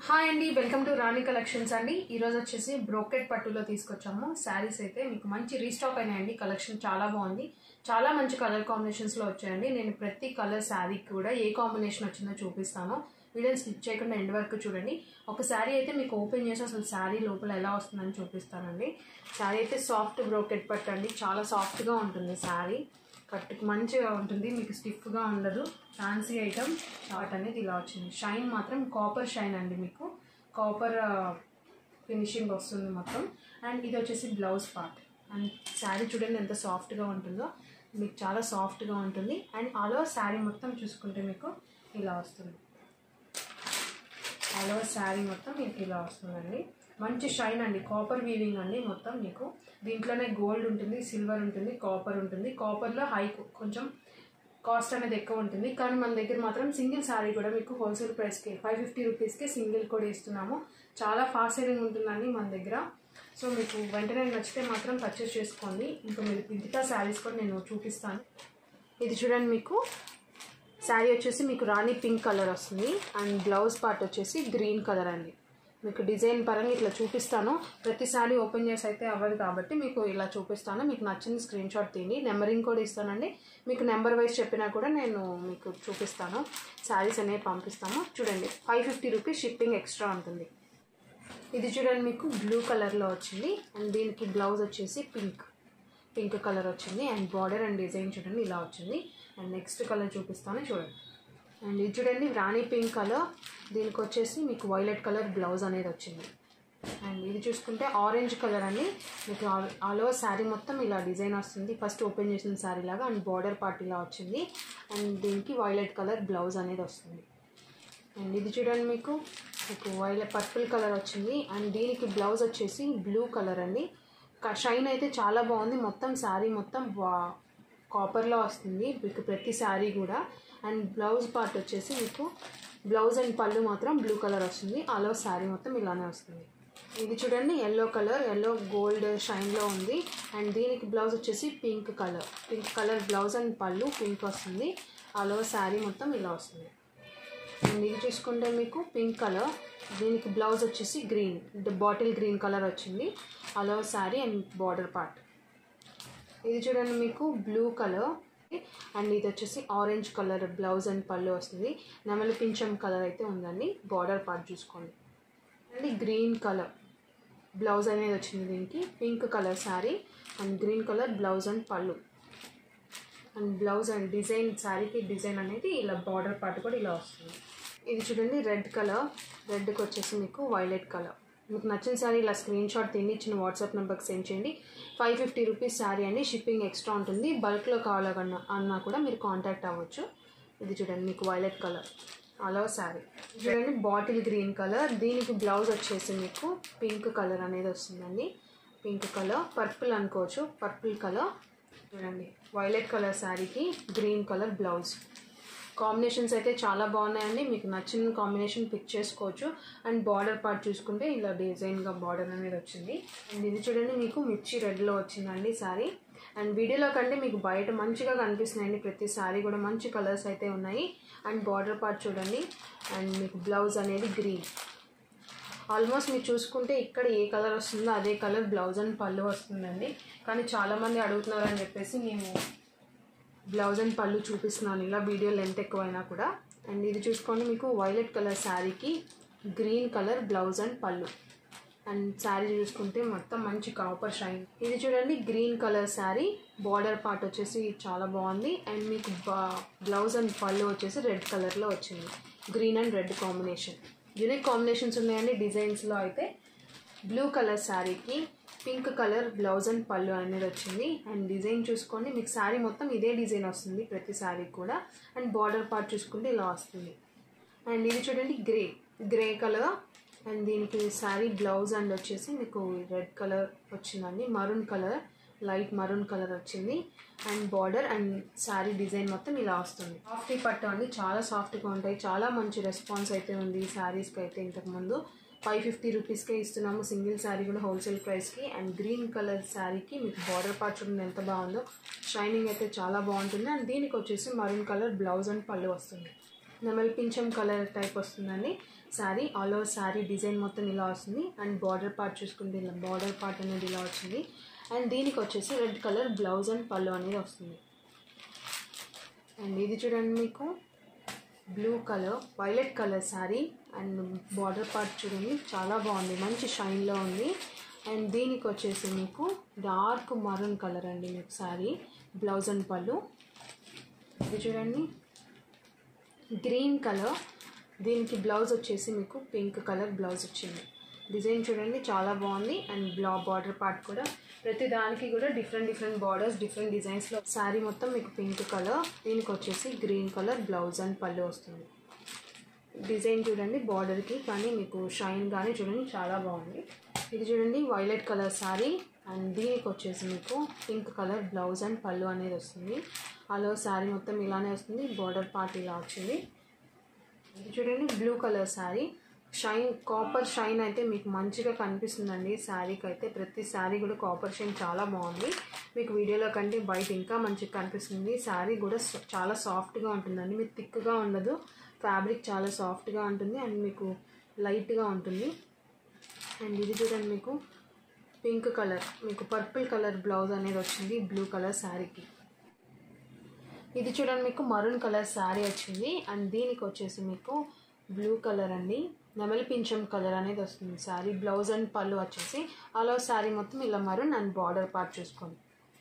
hi అండి welcome to Rani collections అండి ఈరోజు వచ్చేసి బ్రోకెట్ పట్టులో తీసుకొచ్చాము శారీస్ అయితే మీకు మంచి రీస్టాక్ అయినాయండి కలెక్షన్ చాలా బాగుంది చాలా మంచి కలర్ కాంబినేషన్స్లో వచ్చాయండి నేను ప్రతి కలర్ శారీకి కూడా ఏ కాంబినేషన్ వచ్చిందో చూపిస్తాను వీడియోని స్కిప్ చేయకుండా ఎండ్ వరకు చూడండి ఒక శారీ అయితే మీకు ఓపెన్ చేసి అసలు శారీ లోపల ఎలా వస్తుందని చూపిస్తానండి శారీ అయితే సాఫ్ట్ బ్రోకెట్ పట్టు అండి చాలా సాఫ్ట్గా ఉంటుంది శారీ కట్టుకు మంచిగా ఉంటుంది మీకు స్టిఫ్గా ఉండదు ఫ్యాన్సీ ఐటమ్ షార్ట్ అనేది ఇలా వచ్చింది షైన్ మాత్రం కాపర్ షైన్ అండి మీకు కాపర్ ఫినిషింగ్ వస్తుంది మొత్తం అండ్ ఇది వచ్చేసి బ్లౌజ్ పార్ట్ అండ్ శారీ చూడండి ఎంత సాఫ్ట్గా ఉంటుందో మీకు చాలా సాఫ్ట్గా ఉంటుంది అండ్ ఆల్ ఓవర్ శారీ మొత్తం చూసుకుంటే మీకు ఇలా వస్తుంది ఆల్ ఓవర్ శారీ మొత్తం మీకు ఇలా వస్తుందండి మంచి షైన్ అండి కాపర్ వీవింగ్ అండి మొత్తం మీకు దీంట్లోనే గోల్డ్ ఉంటుంది సిల్వర్ ఉంటుంది కాపర్ ఉంటుంది కాపర్లో హై కొంచెం కాస్ట్ అనేది ఎక్కువ ఉంటుంది కానీ మన దగ్గర మాత్రం సింగిల్ శారీ కూడా మీకు హోల్సేల్ ప్రైస్కి ఫైవ్ ఫిఫ్టీ రూపీస్కి సింగిల్ కూడా ఇస్తున్నాము చాలా ఫాస్ట్ సెల్లింగ్ ఉంటుందండి మన దగ్గర సో మీకు వెంటనే నచ్చితే మాత్రం పర్చేస్ చేసుకోండి ఇంకా మీరు మిగతా శారీస్ కూడా నేను చూపిస్తాను ఇది చూడండి మీకు శారీ వచ్చేసి మీకు రాణి పింక్ కలర్ వస్తుంది అండ్ బ్లౌజ్ పార్ట్ వచ్చేసి గ్రీన్ కలర్ అండి మీకు డిజైన్ పరంగా ఇట్లా చూపిస్తాను ప్రతి శారీ ఓపెన్ చేసి అయితే అవ్వదు కాబట్టి మీకు ఇలా చూపిస్తాను మీకు నచ్చిన స్క్రీన్ షాట్ తీయండి నెంబరింగ్ కూడా ఇస్తానండి మీకు నెంబర్ వైజ్ చెప్పినా కూడా నేను మీకు చూపిస్తాను శారీస్ అనేవి పంపిస్తాను చూడండి five fifty rupees shipping extra ఉంటుంది ఇది చూడండి మీకు బ్లూ కలర్లో వచ్చింది అండ్ దీనికి బ్లౌజ్ వచ్చేసి పింక్ పింక్ కలర్ వచ్చింది అండ్ బార్డర్ అండ్ డిజైన్ చూడండి ఇలా వచ్చింది అండ్ నెక్స్ట్ కలర్ చూపిస్తాను చూడండి అండ్ ఇది చూడండి రాణి పింక్ కలర్ దీనికి వచ్చేసి మీకు వైలెట్ కలర్ బ్లౌజ్ అనేది వచ్చింది అండ్ ఇది చూసుకుంటే ఆరెంజ్ కలర్ అండి మీకు ఆల్ ఓవర్ శారీ మొత్తం ఇలా డిజైన్ వస్తుంది ఫస్ట్ ఓపెన్ చేసిన శారీ లాగా అండ్ బార్డర్ పార్ట్ ఇలా వచ్చింది అండ్ దీనికి వైలెట్ కలర్ బ్లౌజ్ అనేది వస్తుంది అండ్ ఇది చూడండి మీకు మీకు వైలెట్ పర్పుల్ కలర్ వచ్చింది అండ్ దీనికి బ్లౌజ్ వచ్చేసి బ్లూ కలర్ అండి షైన్ అయితే చాలా బాగుంది మొత్తం శారీ మొత్తం కాపర్లో వస్తుంది మీకు ప్రతి శారీ కూడా అండ్ బ్లౌజ్ పార్ట్ వచ్చేసి మీకు బ్లౌజ్ అండ్ పళ్ళు మాత్రం బ్లూ కలర్ వస్తుంది అలో శారీ మొత్తం ఇలానే వస్తుంది ఇది చూడండి ఎల్లో కలర్ ఎల్లో గోల్డ్ షైన్లో ఉంది అండ్ దీనికి బ్లౌజ్ వచ్చేసి pink colour pink colour blouse and పళ్ళు పింక్ వస్తుంది అలో శారీ మొత్తం ఇలా వస్తుంది అండ్ ఇది చూసుకుంటే మీకు పింక్ కలర్ దీనికి బ్లౌజ్ వచ్చేసి గ్రీన్ బాటిల్ గ్రీన్ కలర్ వచ్చింది అలో శారీ అండ్ బార్డర్ పార్ట్ ఇది చూడండి మీకు బ్లూ కలర్ అండ్ ఇది వచ్చేసి ఆరెంజ్ కలర్ బ్లౌజ్ అండ్ పళ్ళు వస్తుంది నెమలి పింఛం కలర్ అయితే ఉందండి బార్డర్ పార్ట్ చూసుకోండి అండ్ గ్రీన్ కలర్ బ్లౌజ్ అనేది వచ్చింది దీనికి pink colour sari and green colour blouse and pallu and blouse and design శారీకి డిజైన్ అనేది ఇలా బార్డర్ పార్ట్ కూడా ఇలా వస్తుంది ఇది చూడండి రెడ్ కలర్ రెడ్కి వచ్చేసి మీకు వైలెట్ కలర్ మీకు నచ్చిన శారీ ఇలా స్క్రీన్ షాట్ తిని ఇచ్చిన వాట్సాప్ నెంబర్కి సెండ్ చేయండి ఫైవ్ ఫిఫ్టీ రూపీస్ శారీ అండి షిప్పింగ్ ఎక్స్ట్రా ఉంటుంది బల్క్లో కావాలన్నా అన్నా కూడా మీరు కాంటాక్ట్ అవ్వచ్చు ఇది చూడండి మీకు వైలెట్ కలర్ అలా శారీ చూడండి బాటిల్ గ్రీన్ కలర్ దీనికి బ్లౌజ్ వచ్చేసి మీకు పింక్ కలర్ అనేది వస్తుందండి పింక్ కలర్ పర్పుల్ అనుకోవచ్చు పర్పుల్ కలర్ చూడండి వైలెట్ కలర్ శారీకి గ్రీన్ కలర్ బ్లౌజ్ కాంబినేషన్స్ అయితే చాలా బాగున్నాయండి మీకు నచ్చిన కాంబినేషన్ పిక్ చేసుకోవచ్చు అండ్ బార్డర్ పార్ట్ చూసుకుంటే ఇలా డిజైన్గా బార్డర్ అనేది వచ్చింది అండ్ ఇది చూడండి మీకు మిర్చి రెడ్లో వచ్చిందండి శారీ అండ్ వీడియోలో కంటే మీకు బయట మంచిగా కనిపిస్తున్నాయండి ప్రతి శారీ కూడా మంచి కలర్స్ అయితే ఉన్నాయి అండ్ బార్డర్ పార్ట్ చూడండి అండ్ మీకు బ్లౌజ్ అనేది గ్రీన్ ఆల్మోస్ట్ మీరు చూసుకుంటే ఇక్కడ ఏ కలర్ వస్తుందో అదే కలర్ బ్లౌజ్ అండ్ పళ్ళు వస్తుందండి కానీ చాలామంది అడుగుతున్నారని చెప్పేసి మేము బ్లౌజ్ అండ్ పళ్ళు చూపిస్తున్నాను ఇలా వీడియో లెంత్ ఎక్కువైనా కూడా అండ్ ఇది చూసుకోండి మీకు వైలెట్ కలర్ శారీకి green colour blouse and pallu and sari చూసుకుంటే మొత్తం మంచి కాపర్ షైన్ ఇది చూడండి green colour sari border part వచ్చేసి చాలా బాగుంది అండ్ మీకు బ్లౌజ్ అండ్ పళ్ళు వచ్చేసి రెడ్ కలర్లో వచ్చింది green and red combination unique combinations ఉన్నాయండి డిజైన్స్లో అయితే బ్లూ కలర్ శారీకి pink colour blouse and pallu అనేది వచ్చింది అండ్ డిజైన్ చూసుకోండి మీకు శారీ మొత్తం ఇదే డిజైన్ వస్తుంది ప్రతి శారీ కూడా అండ్ బార్డర్ పార్ట్ చూసుకుంటే ఇలా వస్తుంది అండ్ ఇది చూడండి గ్రే గ్రే కలర్ అండ్ దీనికి శారీ బ్లౌజ్ అండ్ వచ్చేసి మీకు రెడ్ కలర్ వచ్చిందండి maroon colour light maroon colour వచ్చింది and border and sari design మొత్తం ఇలా వస్తుంది సాఫ్ట్ పట్టు అండి చాలా సాఫ్ట్గా ఉంటాయి చాలా మంచి రెస్పాన్స్ అయితే ఉంది ఈ శారీస్కి అయితే ఇంతకుముందు ఫైవ్ ఫిఫ్టీ రూపీస్కే ఇస్తున్నాము సింగిల్ శారీ కూడా హోల్సేల్ ప్రైస్కి అండ్ గ్రీన్ కలర్ శారీకి మీకు బార్డర్ పార్ట్ చూడండి ఎంత బాగుందో షైనింగ్ అయితే చాలా బాగుంటుంది అండ్ దీనికి వచ్చేసి మరూన్ కలర్ బ్లౌజ్ అండ్ పళ్ళు వస్తుంది నెమలి పింఛం కలర్ టైప్ వస్తుందండి sari all over sari design మొత్తం ఇలా వస్తుంది అండ్ బార్డర్ పార్ట్ చూసుకుంటే ఇలా బార్డర్ పార్ట్ అనేది ఇలా వచ్చింది అండ్ దీనికి వచ్చేసి red colour blouse and pallu అనేది వస్తుంది అండ్ ఇది చూడండి మీకు blue colour violet colour sari and border part చూడండి చాలా బాగుంది మంచి షైన్లో ఉంది అండ్ దీనికి వచ్చేసి మీకు డార్క్ మరూన్ కలర్ అండి మీకు శారీ బ్లౌజ్ అండ్ పళ్ళు ఇది చూడండి గ్రీన్ కలర్ దీనికి బ్లౌజ్ వచ్చేసి మీకు పింక్ కలర్ బ్లౌజ్ వచ్చింది డిజైన్ చూడండి చాలా బాగుంది అండ్ బ్లా బార్డర్ పార్ట్ కూడా ప్రతి దానికి కూడా డిఫరెంట్ డిఫరెంట్ బార్డర్స్ డిఫరెంట్ డిజైన్స్లో శారీ మొత్తం మీకు పింక్ కలర్ దీనికి వచ్చేసి గ్రీన్ కలర్ బ్లౌజ్ అండ్ పళ్ళు వస్తుంది డిజైన్ చూడండి బార్డర్కి కానీ మీకు షైన్ కానీ చూడండి చాలా బాగుంది ఇది చూడండి వైలెట్ కలర్ శారీ అండ్ దీనికి వచ్చేసి మీకు pink colour blouse and pallu అనేది వస్తుంది అలా శారీ మొత్తం ఇలానే వస్తుంది బార్డర్ పార్ట్ ఇలా వచ్చింది ఇది చూడండి blue colour sari shine copper shine అయితే మీకు మంచిగా కనిపిస్తుందండి శారీకి అయితే ప్రతి శారీ కూడా కాపర్ షైన్ చాలా బాగుంది మీకు వీడియోలో కంటే బయట ఇంకా మంచిగా కనిపిస్తుంది శారీ కూడా స- చాలా సాఫ్ట్గా ఉంటుందండి మీకు థిక్గా ఉండదు ఫ్యాబ్రిక్ చాలా సాఫ్ట్గా ఉంటుంది అండ్ మీకు లైట్గా ఉంటుంది అండ్ ఇది చూడండి మీకు పింక్ కలర్ మీకు పర్పుల్ కలర్ బ్లౌజ్ అనేది వచ్చింది బ్లూ కలర్ శారీకి ఇది చూడండి మీకు మరూన్ కలర్ శారీ వచ్చింది అండ్ దీనికి వచ్చేసి మీకు బ్లూ కలర్ అండి నెమలి పింఛం కలర్ అనేది వస్తుంది శారీ బ్లౌజ్ అండ్ పళ్ళు వచ్చేసి అలా శారీ మొత్తం ఇలా మరూన్ అండ్ బార్డర్ పార్ట్ చూసుకోండి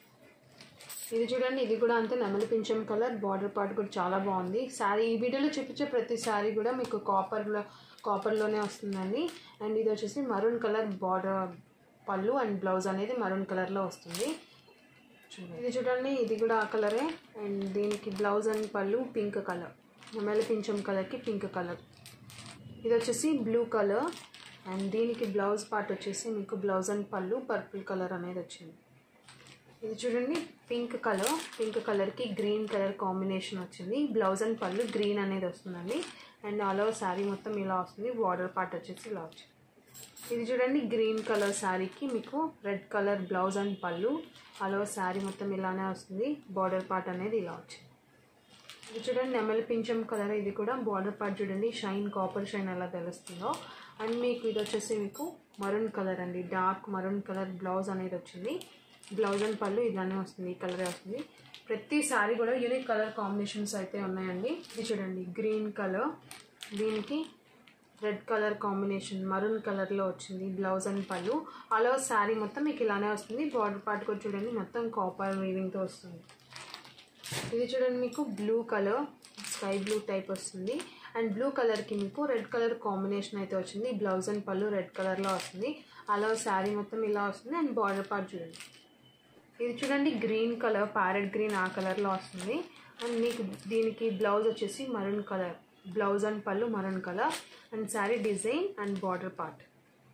ఇది చూడండి ఇది కూడా అంతే నెమలి పింఛం కలర్ బార్డర్ పార్ట్ కూడా చాలా బాగుంది శారీ ఈ వీడియోలో చూపించే ప్రతి శారీ కూడా మీకు కాపర్లో కాపర్లోనే వస్తుందండి అండ్ ఇది వచ్చేసి మరూన్ కలర్ బార్డర్ పళ్ళు అండ్ బ్లౌజ్ అనేది మరూన్ కలర్లో వస్తుంది చూడండి ఇది చూడండి ఇది కూడా ఆ కలరే అండ్ దీనికి బ్లౌజ్ అండ్ పళ్ళు పింక్ కలర్ నెమలి పింఛం కలర్కి పింక్ కలర్ ఇది వచ్చేసి బ్లూ కలర్ అండ్ దీనికి బ్లౌజ్ పార్ట్ వచ్చేసి మీకు బ్లౌజ్ అండ్ పళ్ళు పర్పుల్ కలర్ అనేది వచ్చింది ఇది చూడండి పింక్ కలర్ పింక్ కలర్కి గ్రీన్ కలర్ కాంబినేషన్ వచ్చింది బ్లౌజ్ అండ్ పళ్ళు గ్రీన్ అనేది వస్తుందండి అండ్ ఆల్ ఓవర్ శారీ మొత్తం ఇలా వస్తుంది బార్డర్ పార్ట్ వచ్చేసి ఇలా వచ్చింది ఇది చూడండి గ్రీన్ కలర్ శారీకి మీకు రెడ్ కలర్ బ్లౌజ్ అండ్ పళ్ళు ఆల్ ఓవర్ శారీ మొత్తం ఇలానే వస్తుంది బార్డర్ పార్ట్ అనేది ఇలా వచ్చింది ఇది చూడండి నెమలి పింఛం కలర్ ఇది కూడా బార్డర్ పార్ట్ చూడండి షైన్ కాపర్ షైన్ ఎలా తెలుస్తుందో అండ్ మీకు ఇది వచ్చేసి మీకు మరూన్ కలర్ అండి డార్క్ మరూన్ కలర్ బ్లౌజ్ అనేది వచ్చింది బ్లౌజ్ అండ్ పళ్ళు ఇలానే వస్తుంది ఈ కలరే వస్తుంది ప్రతి సారీ కూడా యూనిక్ కలర్ కాంబినేషన్స్ అయితే ఉన్నాయండి ఇది చూడండి గ్రీన్ కలర్ దీనికి రెడ్ కలర్ కాంబినేషన్ మరూన్ కలర్లో వచ్చింది బ్లౌజ్ అండ్ పళ్ళు అలా శారీ మొత్తం మీకు ఇలానే వస్తుంది బార్డర్ పార్ట్ కూడా చూడండి మొత్తం కాపర్ వీవింగ్తో వస్తుంది ఇది చూడండి మీకు blue colour sky blue type వస్తుంది అండ్ బ్లూ కలర్కి మీకు రెడ్ కలర్ కాంబినేషన్ అయితే వచ్చింది బ్లౌజ్ అండ్ పళ్ళు రెడ్ కలర్లో వస్తుంది అలా శారీ మొత్తం ఇలా వస్తుంది అండ్ బార్డర్ పార్ట్ చూడండి ఇది చూడండి గ్రీన్ కలర్ ప్యారెట్ గ్రీన్ ఆ కలర్లో వస్తుంది అండ్ మీకు దీనికి బ్లౌజ్ వచ్చేసి మరూన్ కలర్ బ్లౌజ్ అండ్ పళ్ళు maroon colour and sari design and border part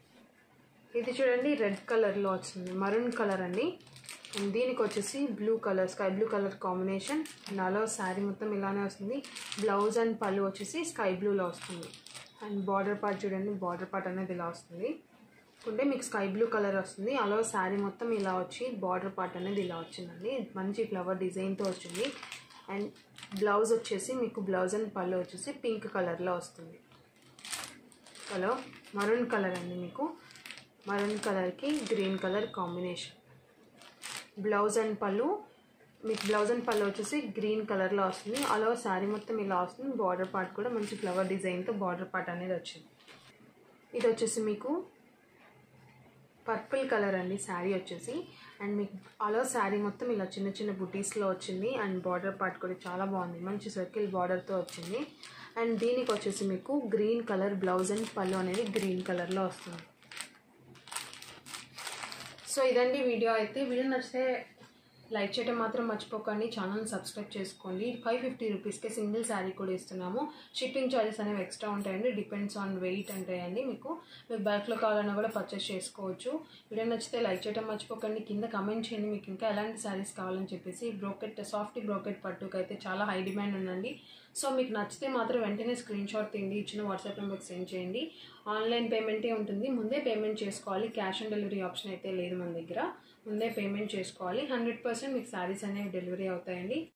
ఇది చూడండి రెడ్ కలర్లో వచ్చింది మరూన్ కలర్ అండి అండ్ దీనికి వచ్చేసి blue colour sky blue colour combination and అలా శారీ మొత్తం ఇలానే వస్తుంది బ్లౌజ్ అండ్ పళ్ళు వచ్చేసి స్కై బ్లూలో వస్తుంది అండ్ బార్డర్ పార్ట్ చూడండి బార్డర్ పార్ట్ అనేది ఇలా వస్తుంది ఉంటే మీకు స్కై బ్లూ కలర్ వస్తుంది అలా శారీ మొత్తం ఇలా వచ్చి బార్డర్ పార్ట్ అనేది ఇలా వచ్చిందండి మంచి ఫ్లవర్ డిజైన్తో వచ్చింది అండ్ బ్లౌజ్ వచ్చేసి మీకు బ్లౌజ్ అండ్ పళ్ళు వచ్చేసి పింక్ కలర్లో వస్తుంది హలో మరూన్ కలర్ అండి మీకు మరూన్ కలర్కి green colour combination blouse and పళ్ళు మీకు బ్లౌజ్ అండ్ పళ్ళు వచ్చేసి గ్రీన్ కలర్లో వస్తుంది అలా శారీ మొత్తం ఇలా వస్తుంది బార్డర్ పార్ట్ కూడా మంచి ఫ్లవర్ డిజైన్తో బార్డర్ పార్ట్ అనేది వచ్చింది ఇది వచ్చేసి మీకు పర్పుల్ కలర్ అండి శారీ వచ్చేసి అండ్ మీకు అలా శారీ మొత్తం ఇలా చిన్న చిన్న బుటీస్లో వచ్చింది అండ్ బార్డర్ పార్ట్ కూడా చాలా బాగుంది మంచి సర్కిల్ బార్డర్తో వచ్చింది అండ్ దీనికి వచ్చేసి మీకు green colour blouse and pallu అనేది గ్రీన్ కలర్లో వస్తుంది సో ఇదండి వీడియో అయితే వీడియో నచ్చితే లైక్ చేయడం మాత్రం మర్చిపోకండి ఛానల్ సబ్స్క్రైబ్ చేసుకోండి ఫైవ్ ఫిఫ్టీ రూపీస్కే సింగిల్ శారీ కూడా ఇస్తున్నాము షిప్పింగ్ ఛార్జెస్ అనేవి ఎక్స్ట్రా ఉంటాయండి డిపెండ్స్ ఆన్ వెయిట్ ఉంటాయండి మీకు మీరు బల్క్లో కావాలన్నా కూడా పర్చేస్ చేసుకోవచ్చు వీడియో నచ్చితే లైక్ చేయడం మర్చిపోకండి కింద కమెంట్ చేయండి మీకు ఇంకా ఎలాంటి శారీస్ కావాలని చెప్పేసి బ్రోకెట్ సాఫ్ట్ బ్రోకెట్ పట్టుకు అయితే చాలా హై డిమాండ్ ఉందండి సో మీకు నచ్చితే మాత్రం వెంటనే స్క్రీన్ షాట్ తీయండి ఇచ్చిన వాట్సాప్ నెంబర్కి సెండ్ చేయండి ఆన్లైన్ పేమెంటే ఉంటుంది ముందే పేమెంట్ చేసుకోవాలి క్యాష్ ఆన్ డెలివరీ ఆప్షన్ అయితే లేదు మన దగ్గర ముందే పేమెంట్ చేసుకోవాలి హండ్రెడ్ పర్సెంట్ మీకు శారీస్ అనేవి డెలివరీ అవుతాయండి